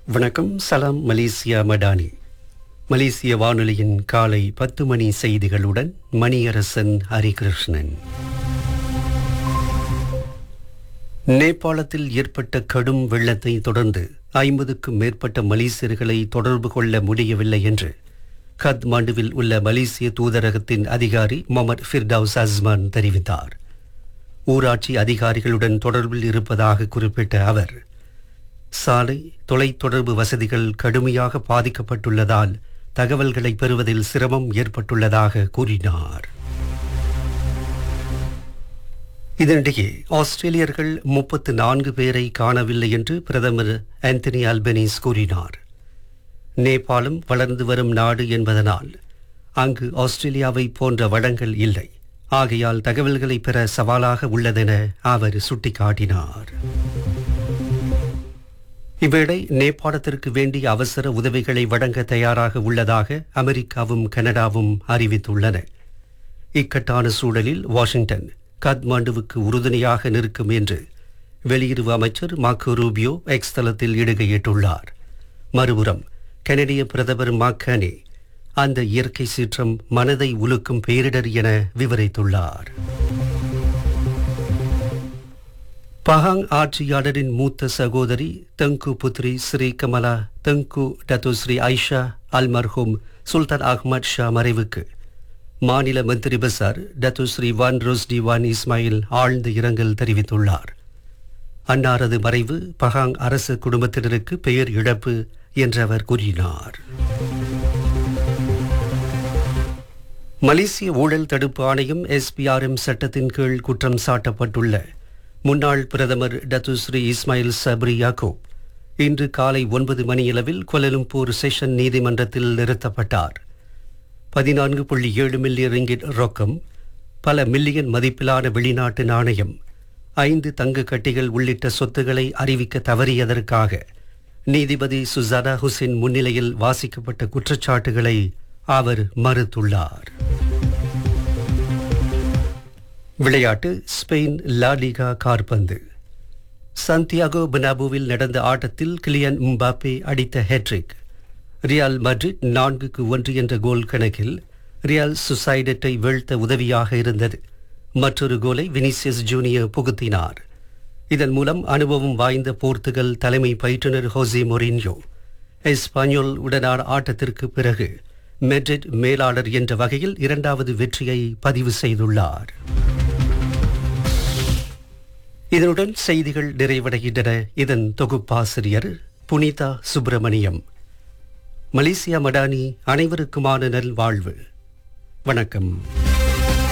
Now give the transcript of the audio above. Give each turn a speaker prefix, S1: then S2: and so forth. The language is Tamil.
S1: வணக்கம் சலாம் மலேசியா மடானி மலேசிய வானொலியின் காலை பத்து மணி செய்திகளுடன் மணியரசன் ஹரிகிருஷ்ணன் நேபாளத்தில் ஏற்பட்ட கடும் வெள்ளத்தை தொடர்ந்து ஐம்பதுக்கும் மேற்பட்ட மலேசியர்களை தொடர்பு கொள்ள முடியவில்லை என்று கத்மாண்டுவில் உள்ள மலேசிய தூதரகத்தின் அதிகாரி மொமட் ஃபிர்டவுஸ் அஸ்மான் தெரிவித்தார் ஊராட்சி அதிகாரிகளுடன் தொடர்பில் இருப்பதாக குறிப்பிட்ட அவர் சாலை தொலைத்தொடர்பு வசதிகள் கடுமையாக பாதிக்கப்பட்டுள்ளதால் தகவல்களை பெறுவதில் சிரமம் ஏற்பட்டுள்ளதாக கூறினார் இதனிடையே ஆஸ்திரேலியர்கள் முப்பத்து நான்கு பேரை காணவில்லை என்று பிரதமர் ஆந்தனி அல்பனீஸ் கூறினார் நேபாளம் வளர்ந்து வரும் நாடு என்பதனால் அங்கு ஆஸ்திரேலியாவை போன்ற வளங்கள் இல்லை ஆகையால் தகவல்களை பெற சவாலாக உள்ளதென அவர் சுட்டிக்காட்டினார் இவ்வேளை நேபாளத்திற்கு வேண்டிய அவசர உதவிகளை வழங்க தயாராக உள்ளதாக அமெரிக்காவும் கனடாவும் அறிவித்துள்ளன இக்கட்டான சூழலில் வாஷிங்டன் காத்மாண்டுவுக்கு உறுதுணையாக நிற்கும் என்று வெளியுறவு அமைச்சர் மார்க்கோ ரூபியோ எக்ஸ் தளத்தில் இடுகையிட்டுள்ளார் மறுபுறம் கனடிய பிரதமர் மாக்கானே அந்த இயற்கை சீற்றம் மனதை உலுக்கும் பேரிடர் என விவரித்துள்ளார் பஹாங் ஆட்சியாளரின் மூத்த சகோதரி தங்கு புத்ரி ஸ்ரீ கமலா தங்கு டத்து ஸ்ரீ ஐஷா அல் மர்ஹூம் சுல்தான் அஹ்மத் ஷா மறைவுக்கு மாநில மந்திரி பசார் Dato Seri Wan Rosdi Wan Ismail ஆழ்ந்த இரங்கல் தெரிவித்துள்ளார் அன்னாரது மறைவு பஹாங் அரசு குடும்பத்தினருக்கு பெயர் இழப்பு என்று அவர் கூறினார் மலேசிய ஊழல் தடுப்பு ஆணையம் எஸ்பிஆர்எம் சட்டத்தின் கீழ் குற்றம் சாட்டப்பட்டுள்ள முன்னாள் பிரதமர் டத்துஸ்ரீ இஸ்மாயில் சப்ரி யாக்கூப் இன்று காலை ஒன்பது மணியளவில் கொலலும்பூர் செஷன் நீதிமன்றத்தில் நிறுத்தப்பட்டார் பதினான்கு புள்ளி ஏழு மில்லியன் ரிங்கிட் ரொக்கம் பல மில்லியன் மதிப்பிலான வெளிநாட்டு நாணயம் ஐந்து தங்க கட்டிகள் உள்ளிட்ட சொத்துக்களை அறிவிக்க தவறியதற்காக நீதிபதி சுசானா ஹுசேன் முன்னிலையில் வாசிக்கப்பட்ட குற்றச்சாட்டுகளை அவர் மறுத்துள்ளார் விளையாட்டு ஸ்பெயின் லா லிகா கார்பந்து சந்தியாகோ பெனாபுவில் நடந்த ஆட்டத்தில் கிலியன் மும்பாப்பே அடித்த ஹெட்ரிக் ரியால் மட்ரிட் நான்குக்கு ஒன்று என்ற கோல் கணக்கில் ரியால் சுசைடட்டை வீழ்த்த உதவியாக இருந்தது மற்றொரு கோலை வினிசியஸ் ஜூனியர் புகுத்தினார் இதன் மூலம் அனுபவம் வாய்ந்த போர்த்துகல் தலைமை பயிற்றுனர் ஹோசி மொரின்யோ எஸ்பானியோல் உடனான ஆட்டத்திற்கு பிறகு மெட்ரிட் மேலாளர் என்ற வகையில் இரண்டாவது வெற்றியை பதிவு செய்துள்ளார் இதனுடன் செய்திகள் நிறைவடைகின்றன இதன் தொகுப்பாசிரியர் புனிதா சுப்பிரமணியம் மலேசியா மடானி அனைவருக்குமான நல்வாழ்வு வணக்கம்